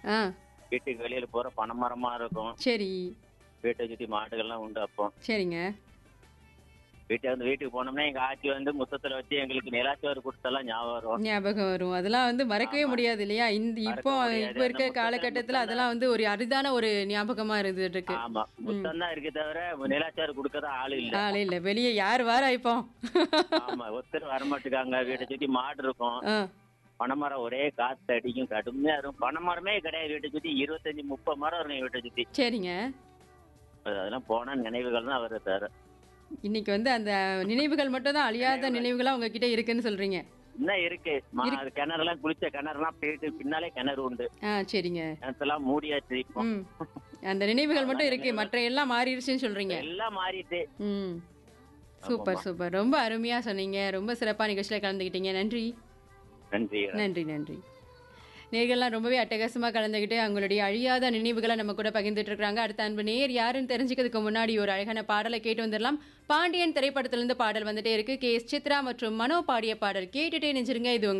ஆ வீட்டுக்கு வெளியில போற பனைமரமா இருக்கும் சரி வீட்டை சுத்தி மாடுகள்லாம் உண்டு அப்போ சரிங்க வீட்டை வந்து வீட்டுக்கு போனோம்னா எங்க ஆச்சி வந்து முத்தத்துல வச்சு எங்களுக்கு நிலாச்சோறு கொடுத்தெல்லாம் ஞாபகம் வரும் ஞாபகம் வரும் அதெல்லாம் வந்து மறக்கவே ஆமா. முடியாது இல்லையா இந்த இப்போ மறக்க முடியாது. இப்போ இருக்க அந்த காலகட்டத்துல முத்தம் அதெல்லாம் வந்து ஒரு அரிதான ஒரு ஞாபகமா இருந்துட்டு இருக்கு ஆமா முத்தம் தான் இருக்கே தவிர நிலாச்சோறு கொடுக்கதான் ஆளு இல்ல ஆளே இல்ல வெளியே யார் வாரா இப்போ ஆமா ஒருத்தர் வரமாட்டுக்காங்க வீட்டை சுத்தி மாடு இருக்கும் ஆ, பனைமரம் ஒரே காத்து அடிக்கும் கடுமையா இருக்கும் பனைமரமே கிடையாது வீட்டை சுத்தி இருபத்தஞ்சு முப்பது மரம் இருக்கும் வீட்டை சுத்தி சரிங்க அதெல்லாம் போன நினைவுகள் தான் வருது தவிர இன்னைக்கு வந்து அந்த நினைவுகள் மட்டும் தான் அழியாத நினைவுகளா உங்ககிட்ட இருக்குன்னு சொல்றீங்க இன்னும் இருக்கு மா- அது கிணறுலாம் குளிச்ச கிணறுலாம் போயிட்டு பின்னாலே கிணறு உண்டு ஆ சரிங்க கிணத்தெல்லாம் மூடியாச்சு இப்போ ம் அந்த நினைவுகள் மட்டும் இருக்கு மற்ற எல்லாம் மாறிடுச்சுன்னு சொல்றீங்க எல்லாம் மாறிட்டு ம் சூப்பர் சூப்பர் ரொம்ப அருமையா சொன்னீங்க ரொம்ப சிறப்பா நிகழ்ச்சியில கலந்துக்கிட்டீங்க நன்றி நன்றி நன்றி நன்றி நேர்கள்லாம் ரொம்பவே அட்டகாசமா கலந்துக்கிட்டு அவங்களுடைய அழியாத நினைவுகளை நம்ம கூட பகிர்ந்துட்டு இருக்காங்க அடுத்த அன்பு நேர் யாருன்னு தெரிஞ்சுக்கிறதுக்கு முன்னாடி ஒரு அழகான பாடலை கேட்டு வந்துடலாம் பாண்டியன் திரைப்படத்திலிருந்து பாடல் வந்துட்டே இருக்கு கே எஸ் சித்ரா மற்றும் மனோ பாடிய பாடல் கேட்டுட்டே நெஞ்சிருங்க இது உங்க